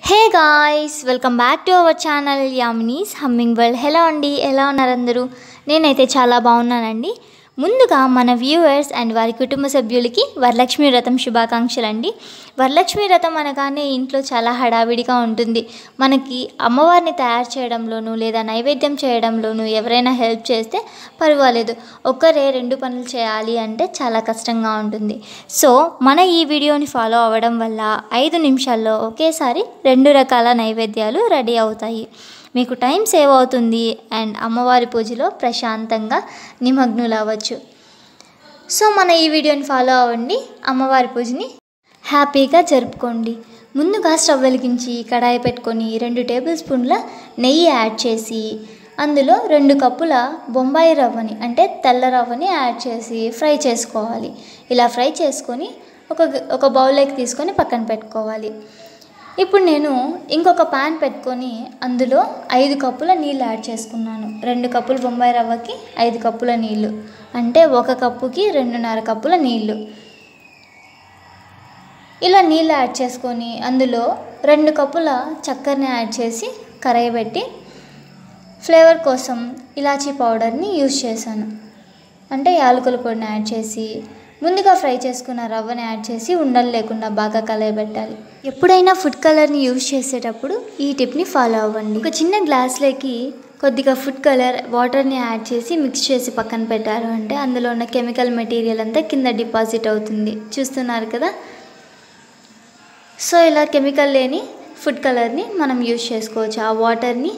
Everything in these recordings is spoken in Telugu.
Hey guys welcome back to our channel Yamini's humming world hello అండి ఎలా ఉన్నారు అందరూ నేనైతే చాలా బాగున్నానండి ముందుగా మన వ్యూవర్స్ అండ్ వారి కుటుంబ సభ్యులకి వరలక్ష్మి వ్రతం శుభాకాంక్షలు అండి వరలక్ష్మి వ్రతం అనగానే ఇంట్లో చాలా హడావిడిగా ఉంటుంది మనకి అమ్మవారిని తయారు చేయడంలోనూ లేదా నైవేద్యం చేయడంలోనూ ఎవరైనా హెల్ప్ చేస్తే పర్వాలేదు ఒక్కరే రెండు పనులు చేయాలి అంటే చాలా కష్టంగా ఉంటుంది సో మన ఈ వీడియోని ఫాలో అవ్వడం వల్ల ఐదు నిమిషాల్లో ఒకేసారి రెండు రకాల నైవేద్యాలు రెడీ అవుతాయి మీకు టైం సేవ్ అవుతుంది అండ్ అమ్మవారి పూజలో ప్రశాంతంగా నిమగ్నులు అవ్వచ్చు సో మన ఈ వీడియోని ఫాలో అవ్వండి అమ్మవారి పూజని హ్యాపీగా జరుపుకోండి ముందుగా స్టవ్ వెలిగించి కడాయి పెట్టుకొని రెండు టేబుల్ స్పూన్ల నెయ్యి యాడ్ చేసి అందులో రెండు కప్పుల బొంబాయి రవ్వని అంటే తెల్ల రవ్వని యాడ్ చేసి ఫ్రై చేసుకోవాలి ఇలా ఫ్రై చేసుకొని ఒక ఒక బౌల్లోకి తీసుకొని పక్కన పెట్టుకోవాలి ఇప్పుడు నేను ఇంకొక ప్యాన్ పెట్టుకొని అందులో ఐదు కప్పుల నీళ్ళు యాడ్ చేసుకున్నాను రెండు కప్పులు బొంబాయి రవ్వకి ఐదు కప్పుల నీళ్ళు అంటే ఒక కప్పుకి రెండున్నర కప్పుల నీళ్ళు ఇలా నీళ్ళు యాడ్ చేసుకొని అందులో రెండు కప్పుల చక్కెరని యాడ్ చేసి కరగబెట్టి ఫ్లేవర్ కోసం ఇలాచీ పౌడర్ని యూజ్ చేశాను అంటే యాలకుల పొడిని యాడ్ చేసి ముందుగా ఫ్రై చేసుకున్న రవ్వని యాడ్ చేసి ఉండలు లేకుండా బాగా కలయబెట్టాలి ఎప్పుడైనా ఫుడ్ కలర్ని యూజ్ చేసేటప్పుడు ఈ టిప్ని ఫాలో అవ్వండి ఒక చిన్న గ్లాస్లోకి కొద్దిగా ఫుడ్ కలర్ వాటర్ని యాడ్ చేసి మిక్స్ చేసి పక్కన పెట్టారు అంటే అందులో ఉన్న కెమికల్ మెటీరియల్ అంతా కింద డిపాజిట్ అవుతుంది చూస్తున్నారు కదా సో ఇలా కెమికల్ లేని ఫుడ్ కలర్ని మనం యూజ్ చేసుకోవచ్చు ఆ వాటర్ని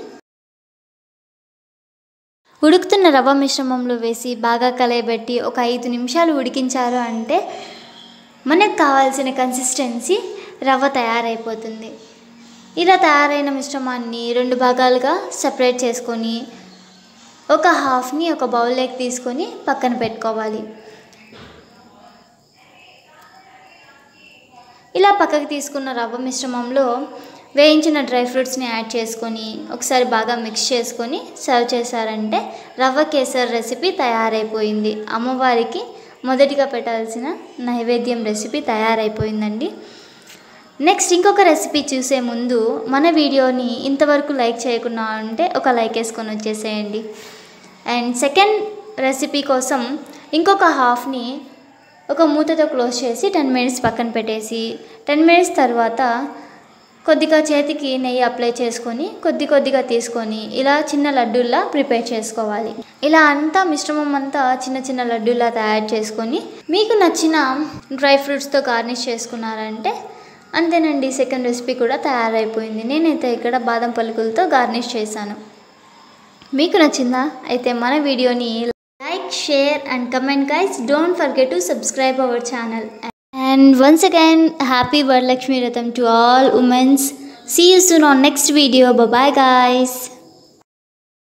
ఉడుకుతున్న రవ్వ మిశ్రమంలో వేసి బాగా కలయబెట్టి ఒక ఐదు నిమిషాలు ఉడికించారు అంటే మనకు కావాల్సిన కన్సిస్టెన్సీ రవ్వ తయారైపోతుంది ఇలా తయారైన మిశ్రమాన్ని రెండు భాగాలుగా సపరేట్ చేసుకొని ఒక హాఫ్ని ఒక బౌల్లోకి తీసుకొని పక్కన పెట్టుకోవాలి ఇలా పక్కకి తీసుకున్న రవ్వ మిశ్రమంలో వేయించిన డ్రై ఫ్రూట్స్ని యాడ్ చేసుకొని ఒకసారి బాగా మిక్స్ చేసుకొని సర్వ్ చేశారంటే రవ్వ కేసర్ రెసిపీ తయారైపోయింది అమ్మవారికి మొదటిగా పెట్టాల్సిన నైవేద్యం రెసిపీ తయారైపోయిందండి నెక్స్ట్ ఇంకొక రెసిపీ చూసే ముందు మన వీడియోని ఇంతవరకు లైక్ చేయకుండా ఉంటే ఒక లైక్ వేసుకొని వచ్చేసేయండి అండ్ సెకండ్ రెసిపీ కోసం ఇంకొక హాఫ్ని ఒక మూతతో క్లోజ్ చేసి టెన్ మినిట్స్ పక్కన పెట్టేసి టెన్ మినిట్స్ తర్వాత కొద్దిగా చేతికి నెయ్యి అప్లై చేసుకొని కొద్ది కొద్దిగా తీసుకొని ఇలా చిన్న లడ్డూల్లా ప్రిపేర్ చేసుకోవాలి ఇలా అంతా మిశ్రమం అంతా చిన్న చిన్న లడ్డూల్లా తయారు చేసుకొని మీకు నచ్చిన డ్రై ఫ్రూట్స్తో గార్నిష్ చేసుకున్నారంటే అంతేనండి సెకండ్ రెసిపీ కూడా తయారైపోయింది నేనైతే ఇక్కడ బాదం పలుకులతో గార్నిష్ చేశాను మీకు నచ్చిందా అయితే మన వీడియోని like share and comment guys don't forget to subscribe our channel And once again, happy Varalakshmi Ratham to all women. See you soon on next video. Bye bye, guys.